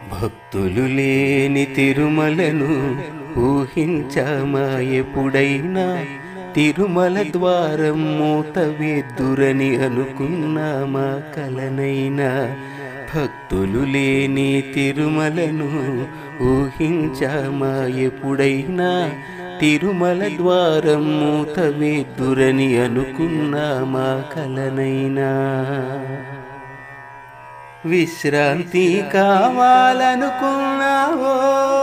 భక్తులు లేని తిరుమలను ఊహించామా ఎప్పుడైనా తిరుమల ద్వారం మూత వేద్దురని అనుకున్నామా కలనైనా భక్తులు లేని తిరుమలను ఊహించామా ఎప్పుడైనా తిరుమల ద్వారం మూత వేద్దురని అనుకున్నామా కలనైనా విశ్రాంతి కావాలనుకున్నావో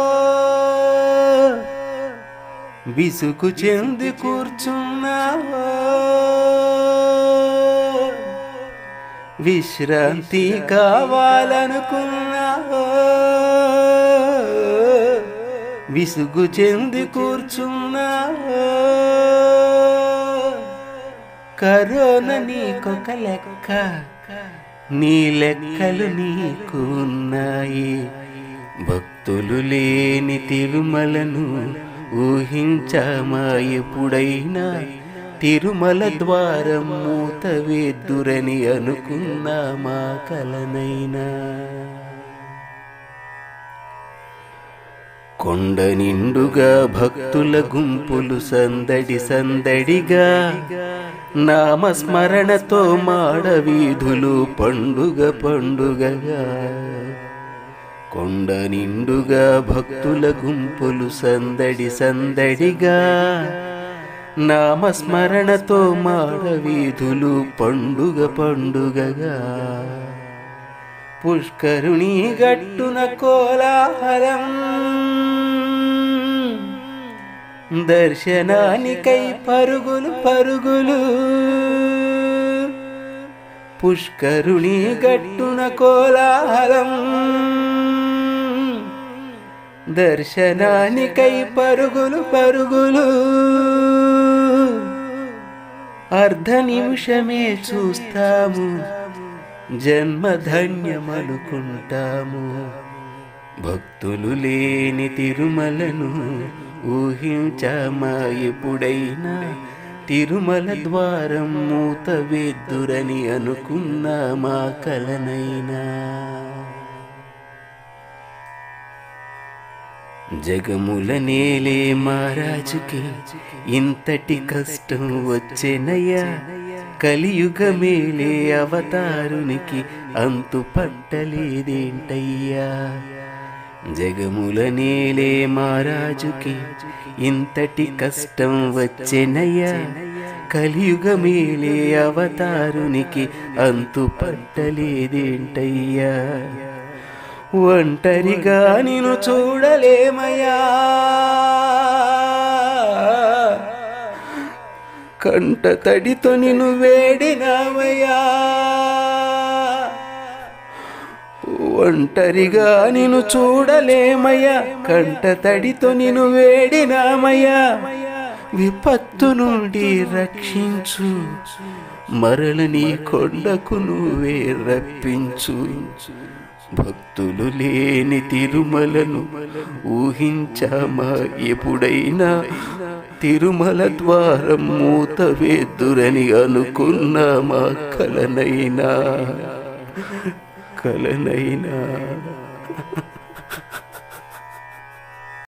విసుగు చెంది కూర్చున్నావో విశ్రాంతి కావాలనుకున్నావో విసుగు చెంది కూర్చున్నావో కరోనా నీకొక లెక్క నీ లెక్కలు నీకున్నాయి భక్తులు లేని తిరుమలను ఊహించామా ఎప్పుడైనా తిరుమల ద్వారం మూత వేద్దురని అనుకున్నామా కలనైనా కొండ నిండుగా భక్తుల గుంపులు సందడి సందడిగా నామస్మరణతో మాడ వీధులు పండుగ పండుగగా కొండ నిండుగా భక్తుల గుంపులు సందడి సందడిగా నామస్మరణతో మాడ వీధులు పండుగ పండుగగా పుష్కరుణి గట్టున కోలాహలం దర్శనానికై పరుగులు పరుగులు పుష్కరుణి గట్టున కోలాహలం దర్శనానికై పరుగులు పరుగులు అర్ధ నిమిషమే చూస్తాము జన్మధన్యమనుకుంటాము భక్తులు లేని తిరుమలను ఊహించామా ఎప్పుడైనా తిరుమల ద్వారం మూత వేద్దురని అనుకున్నామా కలనైనా జగముల నేలే మహారాజుకి ఇంతటి కష్టం వచ్చెనయ్యా కలియుగ మేలే అవతారునికి అంతు పట్టలేదేంటయ్యా జగముల నేలే మహారాజుకి ఇంతటి కష్టం వచ్చెనయ్యా కలియుగ మేలే అవతారునికి అంతు పట్టలేదేంటయ్యా ఒంటరిగా నిన్ను చూడలేమయ్యా కంట తడితో నిన్ను వేడినామయ్యా ఒంటరిగా నిన్ను చూడలేమయ్యా కంట తడితో నిన్ను వేడినామయ్యా విపత్తు నుండి రక్షించు మరల నీ కొండకు నువ్వే రప్పించు భక్తులు లేని తిరుమలను ఊహించామా ఎప్పుడైనా తిరుమల ద్వారం మూత వేద్దురని అనుకున్నామా కలనైనా కలనైనా